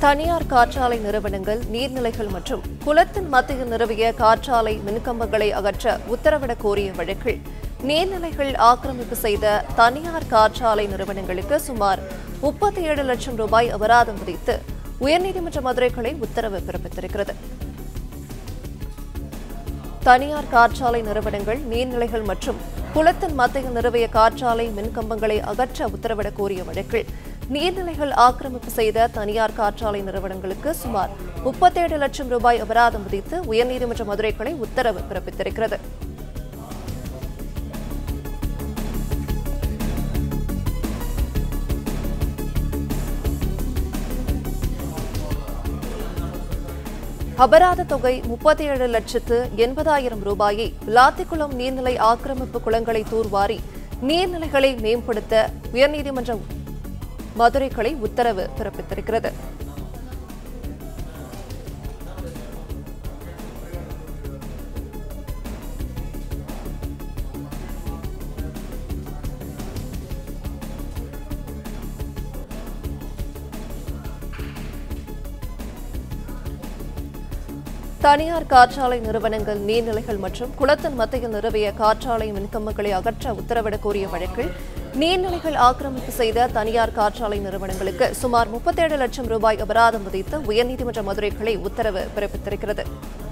தனியார் காற்றாலை நிறுவனங்கள் நீர்நிலைகள் மற்றும் குளத்தின் மத்தியில் நிறுவிய காற்றாலை மின்கம்பங்களை அகற்ற உத்தரவிடக் கோரிய வழக்கில் நீர்நிலைகள் ஆக்கிரமிப்பு செய்த தனியார் காற்றாலை நிறுவனங்களுக்கு சுமார் முப்பத்தி ஏழு லட்சம் ரூபாய் அபராதம் விதித்து உயர்நீதிமன்ற மதுரை கிளை உத்தரவு பிறப்பித்திருக்கிறது தனியார் காற்றாலை நிறுவனங்கள் நீர்நிலைகள் மற்றும் குளத்தின் மத்தியில் நிறுவிய காற்றாலை மின்கம்பங்களை அகற்ற உத்தரவிடக் கோரிய வழக்கில் நீர்நிலைகள் ஆக்கிரமிப்பு செய்த தனியார் காற்றாலை நிறுவனங்களுக்கு சுமார் முப்பத்தேழு லட்சம் ரூபாய் அபராதம் விதித்து உயர்நீதிமன்ற மதுரை கிளை உத்தரவு பிறப்பித்திருக்கிறது அபராத தொகை முப்பத்தி ஏழு லட்சத்து எண்பதாயிரம் ரூபாயை விளாத்திக்குளம் நீர்நிலை ஆக்கிரமிப்பு குளங்களை தூர்வாரி நீர்நிலைகளை மேம்படுத்த உயர்நீதிமன்ற மதுரை கிளை உத்தரவு பிறப்பித்திருக்கிறது தனியார் காற்றாலை நிறுவனங்கள் நீர்நிலைகள் மற்றும் குளத்தின் மத்தியில் நிறுவிய காற்றாலை மின்கம்பங்களை அகற்ற உத்தரவிடக் கோரிய வழக்கில் நீர்நிலைகள் ஆக்கிரமிப்பு செய்த தனியார் காற்றாலை நிறுவனங்களுக்கு சுமார் முப்பத்தேழு லட்சம் ரூபாய் அபராதம் விதித்து உயர்நீதிமன்ற மதுரை கிளை உத்தரவு பிறப்பித்திருக்கிறது